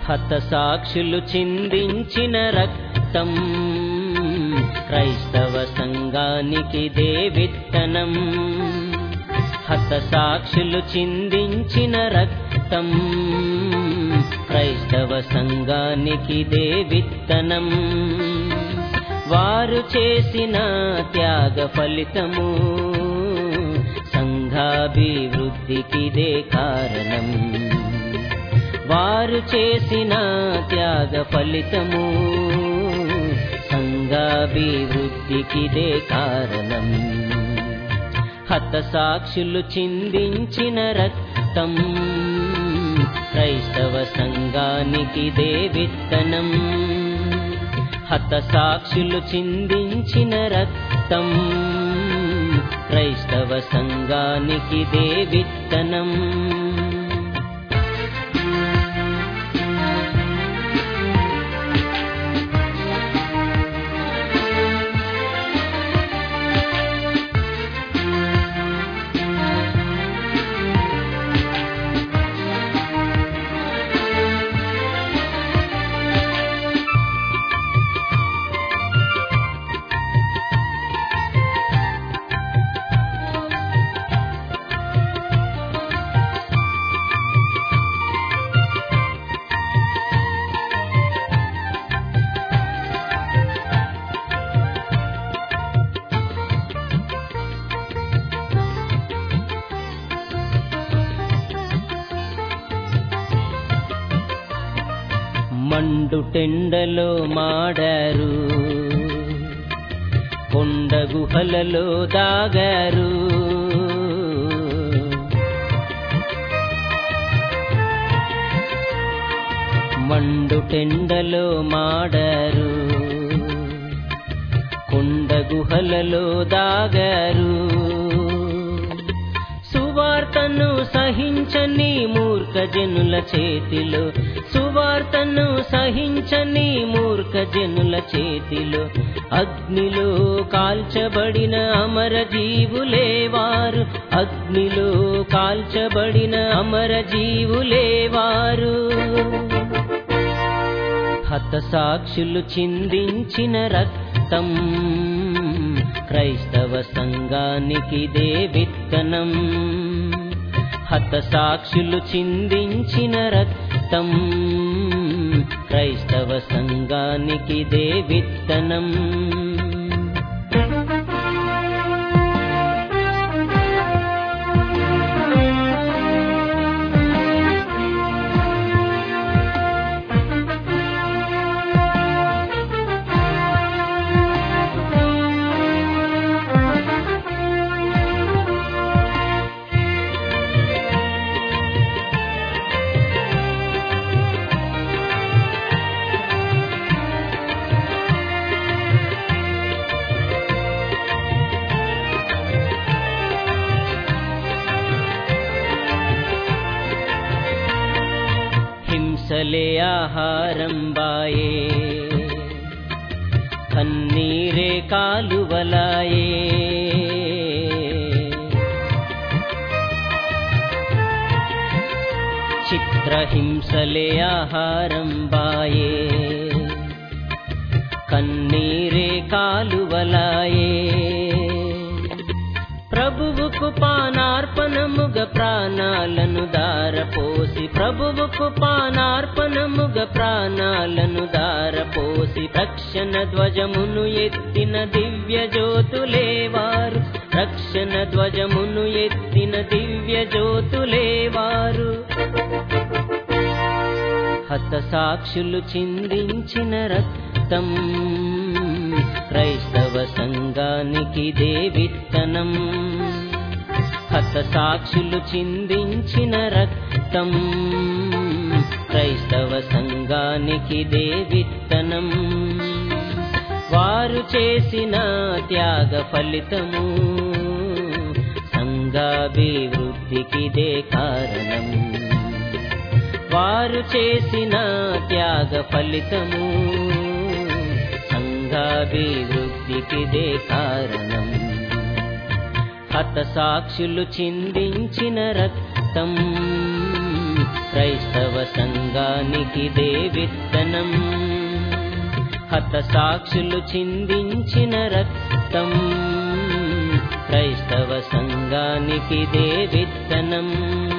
హత సాక్షులు చిందించిన రక్తం క్రైస్తవ సంఘానికి దేవిత్తనం హత సాక్షులు చిందించిన రక్తం క్రైస్తవ సంఘానికి దేవిత్తనం వారు చేసిన త్యాగ ఫలితము సంఘాభివృద్ధికిదే కారణం వారు చేసిన త్యాగ ఫలితము సంఘాభివృద్ధికిదే కారణం హత సాక్షులు చిందించిన రక్తం క్రైస్తవ సంఘానికి దేవిత్తనం హత సాక్షులు చిందించిన రక్తం క్రైస్తవ సంఘానికి దేవిత్తనం మండుటెండలో మాడారు కొండ గుహలలో దాగారు మండుటెండలో మాడారు కొండ గుహలలో దాగారు సువార్తను సహించని మూర్ఖ జనుల చేతిలో సువార్తను సహించని మూర్ఖ జనుల చేతిలో అగ్నిలో కాల్చబడిన అమర జీవులేవారు అగ్నిలో కాల్చబడిన అమర జీవులేవారు హత సాక్షులు చిందించిన రక్తం క్రైస్తవ సంఘానికి దేవిత్తనం హత సాక్షులు చిందించిన రక్తం క్రైస్తవ సంఘానికి దేవిత్తనం హింసలే ఆహారం బాయే కన్నీరే కాలువలాయే చిత్రహింసలే ఆహారం బాయే కన్నీరే కాలువలాయే ప్రభువుకు పానార్పణముగ ప్రాణాలను దారపోసి ప్రభువుకు పానార్పణముగ ప్రాణాలను దారపోసి రక్షణ ధ్వజమును ఎత్తిన దివ్య జ్యోతులేవారు రక్షణ ధ్వజమును ఎత్తిన దివ్య జ్యోతులేవారు హత సాక్షులు చిందించిన రక్తం క్రైస్తవ సంఘానికి దేవిత్తనం హత సాక్షులు చిందించిన రక్తం క్రైస్తవ సంఘానికి దేవిత్తనం వారు చేసిన త్యాగ ఫలితము సంఘాభివృద్ధికిదే కారణం వారు చేసిన త్యాగ ఫలితము సంఘాభివృద్ధికిదే కారణం హత సాక్షులు చిందించిన రక్తం క్రైస్తవ సంఘానికి దే విత్తనం హత సాక్షులు చిందించిన రక్తం క్రైస్తవ సంఘానికి దే విత్తనం